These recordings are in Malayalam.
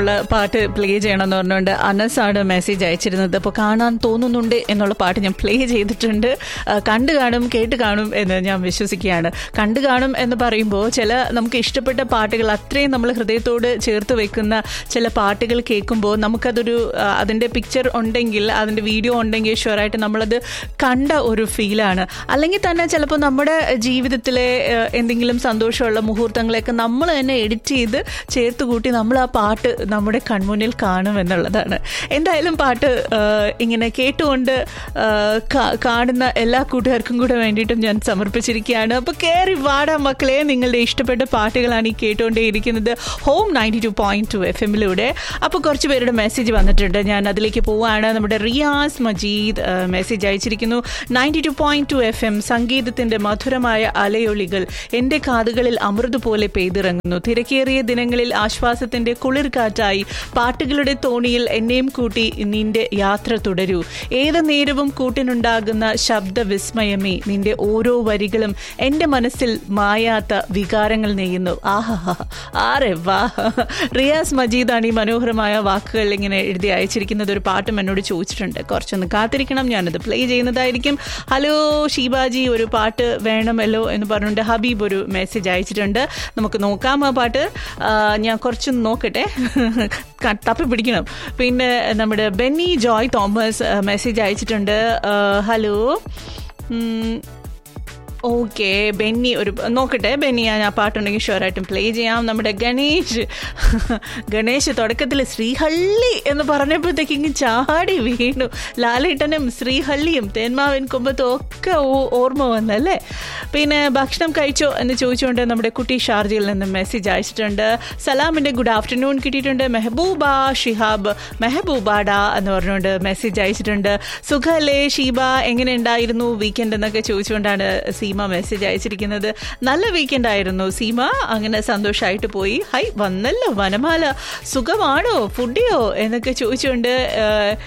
ഉള്ള പാട്ട് പ്ലേ ചെയ്യണമെന്ന് പറഞ്ഞുകൊണ്ട് അനസാണ് മെസ്സേജ് അയച്ചിരുന്നത് അപ്പോൾ കാണാൻ തോന്നുന്നുണ്ട് എന്നുള്ള പാട്ട് ഞാൻ പ്ലേ ചെയ്തിട്ടുണ്ട് ആ, കണ്ടു കാണും കേട്ട് കാണും എന്ന് ഞാൻ വിശ്വസിക്കുകയാണ് കണ്ടു കാണും എന്ന് പറയുമ്പോൾ ചില നമുക്ക് ഇഷ്ടപ്പെട്ട പാട്ടുകൾ അത്രയും നമ്മൾ ഹൃദയത്തോട് ചേർത്ത് വെക്കുന്ന ചില പാട്ടുകൾ കേൾക്കുമ്പോൾ നമുക്കതൊരു ആ, അതിൻ്റെ പിക്ചർ ഉണ്ടെങ്കിൽ അതിൻ്റെ വീഡിയോ ഉണ്ടെങ്കിൽ ഷുവറായിട്ട് നമ്മളത് കണ്ട ഒരു ഫീലാണ് അല്ലെങ്കിൽ തന്നെ ചിലപ്പോൾ നമ്മുടെ ജീവിതത്തിലെ ആ, എന്തെങ്കിലും സന്തോഷമുള്ള മുഹൂർത്തങ്ങളെയൊക്കെ നമ്മൾ തന്നെ എഡിറ്റ് ചെയ്ത് ചേർത്ത് കൂട്ടി നമ്മൾ ആ പാട്ട് നമ്മുടെ കൺമുന്നിൽ കാണും എന്നുള്ളതാണ് എന്തായാലും പാട്ട് ആ, ഇങ്ങനെ കേട്ടുകൊണ്ട് ആ, കാ- കാണുന്ന എല്ലാ കൂട്ടുകാർക്കും കൂടെ വേണ്ടിയിട്ടും ഞാൻ സമർപ്പിച്ചിരിക്കുകയാണ് അപ്പോൾ കയറി വാടാ മക്കളെ നിങ്ങളുടെ ഇഷ്ടപ്പെട്ട പാട്ടുകളാണ് ഈ കേട്ടുകൊണ്ടേയിരിക്കുന്നത് home ninety two point two F എമ്മിലൂടെ അപ്പോൾ കുറച്ച് പേരുടെ മെസ്സേജ് വന്നിട്ടുണ്ട് ഞാൻ അതിലേക്ക് പോവുകയാണ് നമ്മുടെ റിയാസ് മജീദ് ആ, മെസ്സേജ് അയച്ചിരിക്കുന്നു ninety two point two F M സംഗീതത്തിന്റെ മധുരമായ അലയൊളികൾ എൻ്റെ കാതുകളിൽ അമൃത് പോലെ പെയ്തിറങ്ങുന്നു തിരക്കേറിയ ദിനങ്ങളിൽ ആശ്വാസത്തിന്റെ കുളിർ കാറ്റായി പാട്ടുകളുടെ തോണിയിൽ എന്നെയും കൂട്ടി നിന്റെ യാത്ര തുടരൂ ഏത് നേരവും കൂട്ടിനുണ്ടാകുന്ന ശബ്ദ വിസ്മയമേ നിന്റെ ഓരോ വരികളും എൻ്റെ മനസ്സിൽ മായാത്ത വികാരങ്ങൾ നെയ്യുന്നു ആഹാ ആരെ വാ റിയാസ് മജീദാണ് ഈ മനോഹരമായ വാക്കുകൾ ഇങ്ങനെ എഴുതി അയച്ചിരിക്കുന്നത് ഒരു പാട്ടും എന്നോട് ചോദിച്ചിട്ടുണ്ട് കുറച്ചൊന്ന് കാത്തിരിക്കണം ഞാനത് പ്ലേ ചെയ്യുന്നതായിരിക്കും ഹലോ ഷീബാജി ഒരു പാട്ട് വേണമല്ലോ എന്ന് പറഞ്ഞുകൊണ്ട് ഹബീബ് ഒരു മെസ്സേജ് അയച്ചിട്ടുണ്ട് നമുക്ക് നോക്കാം ആ പാട്ട് ആ, ഞാൻ കുറച്ചൊന്ന് നോക്കട്ടെ ക- തപ്പി പിടിക്കണം പിന്നെ നമ്മുടെ ബെന്നി ജോയ് തോമസ് മെസ്സേജ് അയച്ചിട്ടുണ്ട് ആ, ഹലോ ഉം, ഓക്കെ ബെന്നി ഒരു നോക്കട്ടെ ബെന്നി ഞാൻ ആ പാട്ടുണ്ടെങ്കിൽ ഷുവറായിട്ടും പ്ലേ ചെയ്യാം നമ്മുടെ ഗണേഷ് ഗണേഷ് തുടക്കത്തിൽ ശ്രീഹള്ളി എന്ന് പറഞ്ഞപ്പോഴത്തേക്ക് ഇങ്ങ് ചാടി വീണു ലാലേട്ടനും ശ്രീഹള്ളിയും തേന്മാവിൻ കുമ്പത്തും ഒക്കെ ഓ- ഓർമ്മ വന്നല്ലേ പിന്നെ ഭക്ഷണം കഴിച്ചോ എന്ന് ചോദിച്ചുകൊണ്ട് നമ്മുടെ കുട്ടി ഷാർജയിൽ നിന്ന് മെസ്സേജ് അയച്ചിട്ടുണ്ട് സലാമിൻ്റെ ഗുഡ് ആഫ്റ്റർനൂൺ കിട്ടിയിട്ടുണ്ട് മെഹബൂബ ഷിഹാബ് മെഹബൂബാഡ എന്ന് പറഞ്ഞുകൊണ്ട് മെസ്സേജ് അയച്ചിട്ടുണ്ട് സുഖല്ലേ ഷീബ എങ്ങനെ ഉണ്ടായിരുന്നു വീക്കെൻഡ് എന്നൊക്കെ ചോദിച്ചുകൊണ്ടാണ് സീമ മെസ്സേജ് അയച്ചിരിക്കുന്നത് നല്ല വീക്കെൻഡ് ആയിരുന്നു സീമ അങ്ങനെ സന്തോഷമായിട്ട് പോയി ഹൈ വന്നല്ലോ വനമാല സുഖമാണോ ഫുഡിയോ എന്നൊക്കെ ചോദിച്ചുകൊണ്ട് ആ,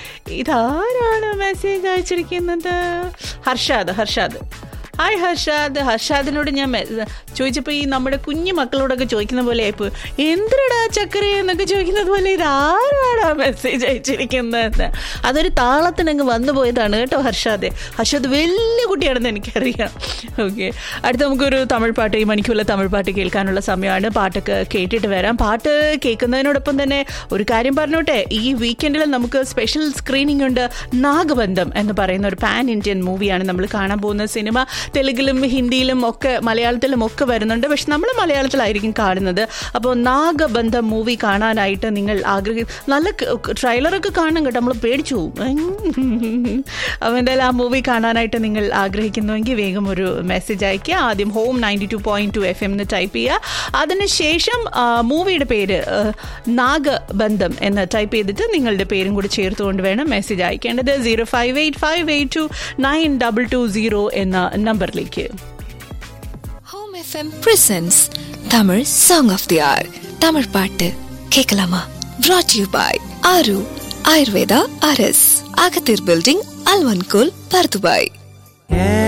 ഇതാരാണ് മെസ്സേജ് അയച്ചിരിക്കുന്നത് ഹർഷാദ് ഹർഷാദ് ഹായ് ഹർഷാദ് ഹർഷാദിനോട് ഞാൻ മെ- ചോദിച്ചപ്പോൾ ഈ നമ്മുടെ കുഞ്ഞു മക്കളോടൊക്കെ ചോദിക്കുന്ന പോലെ ആയിപ്പോ എന്തിനടാ ചക്കര എന്നൊക്കെ ചോദിക്കുന്നത് പോലെ ഇത് ആരാടാ മെസ്സേജ് അയച്ചിരിക്കുന്നത് അതൊരു താളത്തിനങ്ങ് വന്നു പോയതാണ് കേട്ടോ ഹർഷാദെ ഹർഷാദ് വലിയ കുട്ടിയാണെന്ന് എനിക്കറിയാം ഓക്കെ അടുത്ത നമുക്കൊരു തമിഴ് പാട്ട് ഈ മണിക്കൂറിലെ തമിഴ് പാട്ട് കേൾക്കാനുള്ള സമയമാണ് പാട്ടൊക്കെ കേട്ടിട്ട് വരാം പാട്ട് കേൾക്കുന്നതിനോടൊപ്പം തന്നെ ഒരു കാര്യം പറഞ്ഞോട്ടെ ഈ വീക്കെൻഡിൽ നമുക്ക് സ്പെഷ്യൽ സ്ക്രീനിംഗ് ഉണ്ട് നാഗബന്ധം എന്ന് പറയുന്ന ഒരു പാൻ ഇന്ത്യൻ മൂവിയാണ് നമ്മൾ കാണാൻ പോകുന്ന സിനിമ തെലുങ്കിലും ഹിന്ദിയിലും ഒക്കെ മലയാളത്തിലും ഒക്കെ വരുന്നുണ്ട് പക്ഷെ നമ്മൾ മലയാളത്തിലായിരിക്കും കാണുന്നത് അപ്പോൾ നാഗബന്ധം മൂവി കാണാനായിട്ട് നിങ്ങൾ ആഗ്രഹി നല്ല ട്രെയിലറൊക്കെ കാണണം കേട്ടോ നമ്മൾ പേടിച്ചു പോകും അപ്പോൾ എന്തായാലും ആ മൂവി കാണാനായിട്ട് നിങ്ങൾ ആഗ്രഹിക്കുന്നുവെങ്കിൽ വേഗം ഒരു മെസ്സേജ് അയയ്ക്കുക ആദ്യം home ninety two point two F M എന്ന് ടൈപ്പ് ചെയ്യുക അതിനുശേഷം ആ, മൂവിയുടെ പേര് ആ, നാഗബന്ധം എന്ന് ടൈപ്പ് ചെയ്തിട്ട് നിങ്ങളുടെ പേരും കൂടി ചേർത്തുകൊണ്ട് വേണം മെസ്സേജ് അയക്കേണ്ടത് zero five eight five eight two nine double two zero എന്ന നമ്പറിലേക്ക് home FM presents Tamil song of the hour Tamil பாட்டு கேட்கலாமா brought you by Aaru Ayurveda அரஸ் அகத்தீர் பில்டிங் அல்வன்கோல் பர்துபாய்